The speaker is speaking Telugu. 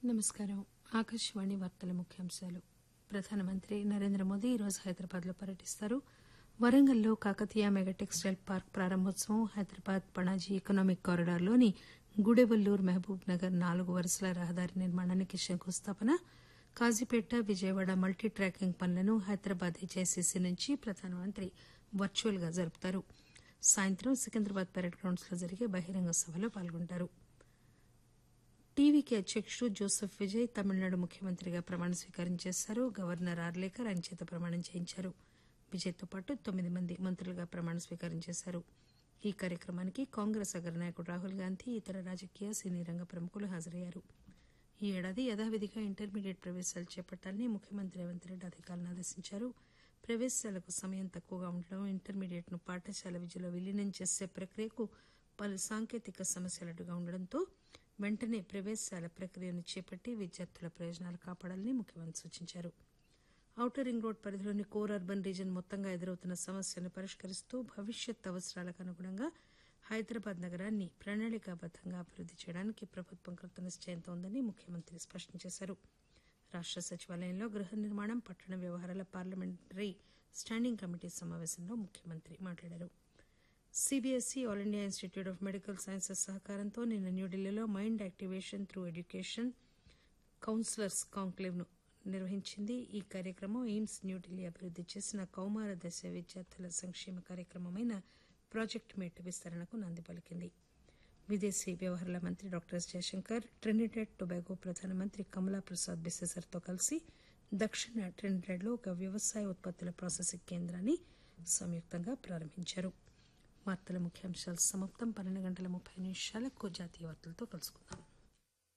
నమస్కారం ఆకాశవాణి వార్తల ముఖ్యాంశాలు ప్రధానమంత్రి నరేంద్ర మోదీ ఈరోజు హైదరాబాద్ లో పర్యటిస్తారు వరంగల్లో కాకతీయ మెగా టెక్స్టైల్ పార్క్ ప్రారంభోత్సవం హైదరాబాద్ పణాజీ ఎకనామిక్ కారిడార్లోని గుడెవల్లూర్ మహబూబ్ నగర్ నాలుగు వరుసల రహదారి నిర్మాణానికి శంకుస్థాపన కాజీపేట విజయవాడ మల్టీ ట్రాకింగ్ పనులను హైదరాబాద్ హెచ్ఐసిసి నుంచి ప్రధానమంత్రి వర్చువల్ గా జరుపుతారు సాయంత్రం సికింద్రాబాద్ పెరేడ్ గ్రౌండ్స్ లో జరిగే బహిరంగ సభలో పాల్గొంటారు టీవీకి అధ్యకుడు జోసెఫ్ విజయ్ తమిళనాడు ముఖ్యమంత్రిగా ప్రమాణ స్వీకారం చేశారు గవర్నర్ ఆర్లేకర్ ఆయన చేత ప్రమాణం చేయించారు విజయ్తో పాటు తొమ్మిది మంది మంత్రులుగా ప్రమాణ స్వీకారం చేశారు ఈ కార్యక్రమానికి కాంగ్రెస్ అగ్రనాయకుడు రాహుల్ గాంధీ ఇతర రాజకీయ సినీ రంగ ప్రముఖులు హాజరయ్యారు ఈ ఏడాది యథావిధిగా ఇంటర్మీడియట్ ప్రవేశాలు చేపట్టాలని ముఖ్యమంత్రి రేవంత్ రెడ్డి అధికారులను ఆదేశించారు ప్రవేశాలకు సమయం తక్కువగా ఉండడం ఇంటర్మీడియట్ ను పాఠశాల విద్యలో విలీనం చేసే ప్రక్రియకు పలు సాంకేతిక సమస్యలు అడ్డుగా ఉండడంతో వెంటనే ప్రవేశాల ప్రక్రియను చేపట్టి విద్యార్థుల ప్రయోజనాలు కాపాడాలని ముఖ్యమంత్రి సూచించారు ఔటర్ రింగ్ రోడ్ పరిధిలోని కోర్ అర్బన్ రీజియన్ మొత్తంగా ఎదురవుతున్న సమస్యలను పరిష్కరిస్తూ భవిష్యత్ అవసరాలకు అనుగుణంగా హైదరాబాద్ నగరాన్ని ప్రణాళికాబద్దంగా అభివృద్ది చేయడానికి ప్రభుత్వం కృతనిశ్చయంతో ఉందని ముఖ్యమంత్రి స్పష్టం చేశారు రాష్ట సచివాలయంలో గృహ నిర్మాణం పట్టణ వ్యవహారాల పార్లమెంటరీ స్టాండింగ్ కమిటీ సమావేశంలో ముఖ్యమంత్రి మాట్లాడారు CBSE all India institute of medical sciences సహకారంతో నిన్న న్యూఢిల్లీలో mind activation through education counsellors conclave ను నిర్వహించింది ఈ కార్యక్రమం ఎయిమ్స్ న్యూఢిల్లీ అభివృద్ది చేసిన కౌమార దశ విద్యార్థుల సంక్షేమ కార్యక్రమమైన ప్రాజెక్ట్ మేట్ విస్తరణకు నాంది పలికింది విదేశీ వ్యవహారాల మంత్రి doctor S Jaishankar Trinidad Tobago ప్రధానమంత్రి కమలా ప్రసాద్ బిసెసర్తో కలిసి దక్షిణ ట్రినిడెడ్లో ఒక వ్యవసాయ ఉత్పత్తుల ప్రాసెసింగ్ కేంద్రాన్ని సంయుక్తంగా ప్రారంభించారు వార్తల ముఖ్యాంశాలు సమాప్తం పన్నెండు గంటల ముప్పై నిమిషాలకు జాతీయ వార్తలతో కలుసుకుందాం